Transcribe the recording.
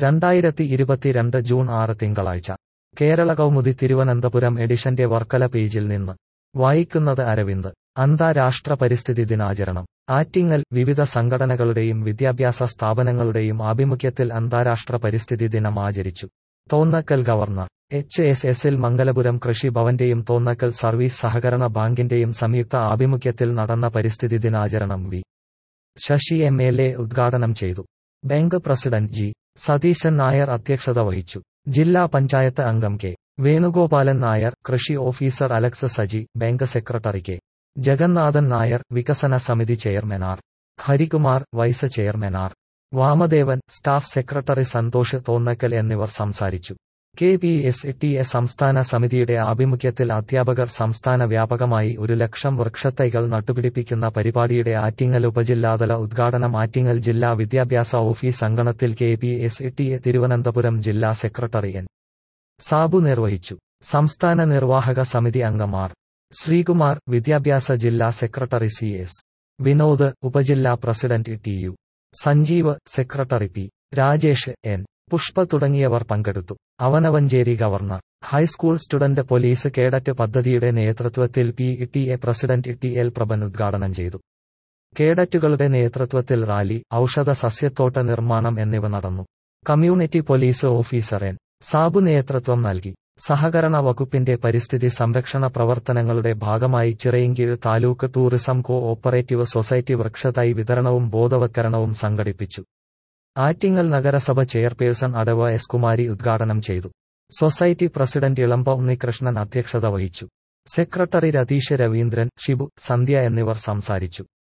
രണ്ടായിരത്തി ഇരുപത്തിരണ്ട് ജൂൺ ആറ് തിങ്കളാഴ്ച കേരള കൗമുദി തിരുവനന്തപുരം എഡിഷന്റെ വർക്കല പേജിൽ നിന്ന് വായിക്കുന്നത് അരവിന്ദ് അന്താരാഷ്ട്ര പരിസ്ഥിതി ദിനാചരണം ആറ്റിങ്ങൽ വിവിധ സംഘടനകളുടെയും വിദ്യാഭ്യാസ സ്ഥാപനങ്ങളുടെയും ആഭിമുഖ്യത്തിൽ അന്താരാഷ്ട്ര പരിസ്ഥിതി ദിനം ആചരിച്ചു തോന്നക്കൽ ഗവർണർ എച്ച് എസ് എസിൽ മംഗലപുരം കൃഷി ഭവന്റെയും തോന്നക്കൽ സർവീസ് സഹകരണ ബാങ്കിന്റെയും സംയുക്ത ആഭിമുഖ്യത്തിൽ നടന്ന പരിസ്ഥിതി ദിനാചരണം V Sasi M L A ഉദ്ഘാടനം ചെയ്തു bank president G Satheesan Nair അധ്യക്ഷത വഹിച്ചു ജില്ലാ പഞ്ചായത്ത് അംഗം കെ വേണുഗോപാലൻ നായർ കൃഷി officer Alex Saji bank secretary K Jagannathan Nair വികസന സമിതി chairman R Harikumar vice chairman R Vamadevan staff secretary Santhosh Thonnakkal എന്നിവർ സംസാരിച്ചു K P S T A സംസ്ഥാന സമിതിയുടെ ആഭിമുഖ്യത്തിൽ അധ്യാപകർ സംസ്ഥാന വ്യാപകമായി ഒരു ലക്ഷം വൃക്ഷത്തൈകൾ നട്ടുപിടിപ്പിക്കുന്ന പരിപാടിയുടെ ആറ്റിങ്ങൽ ഉപജില്ലാതല ഉദ്ഘാടനം ആറ്റിങ്ങൽ ജില്ലാ വിദ്യാഭ്യാസ ഓഫീസ് അങ്കണത്തിൽ K P S T A Thiruvananthapuram ജില്ലാ സെക്രട്ടറി എൻ സാബു നിർവഹിച്ചു സംസ്ഥാന നിർവാഹക സമിതി അംഗം ആർ ശ്രീകുമാർ വിദ്യാഭ്യാസ ജില്ലാ സെക്രട്ടറി സി എസ് വിനോദ് ഉപജില്ലാ president T U Sanjeev secretary P Rajesh N Pushpa തുടങ്ങിയവർ പങ്കെടുത്തു Avanavancheri government high school student police cadet പദ്ധതിയുടെ നേതൃത്വത്തിൽ P T A president T L Prabhan ഉദ്ഘാടനം ചെയ്തു കേഡറ്റുകളുടെ നേതൃത്വത്തിൽ റാലി ഔഷധ സസ്യത്തോട്ട നിർമ്മാണം എന്നിവ നടന്നു community police officer N Sabu നേതൃത്വം നൽകി സഹകരണ വകുപ്പിന്റെ പരിസ്ഥിതി സംരക്ഷണ പ്രവർത്തനങ്ങളുടെ ഭാഗമായി Chirayinkeezhu taluk tourism co operative society വൃക്ഷതൈ വിതരണവും ബോധവത്കരണവും സംഘടിപ്പിച്ചു ആറ്റിങ്ങൽ നഗരസഭ ചെയർപേഴ്സൺ അടവ എസ് കുമാരി ഉദ്ഘാടനം ചെയ്തു സൊസൈറ്റി പ്രസിഡന്റ് ഇളമ്പ ഉണ്ണികൃഷ്ണൻ അധ്യക്ഷത വഹിച്ചു സെക്രട്ടറി രതീഷ് രവീന്ദ്രൻ ഷിബു സന്ധ്യ എന്നിവർ സംസാരിച്ചു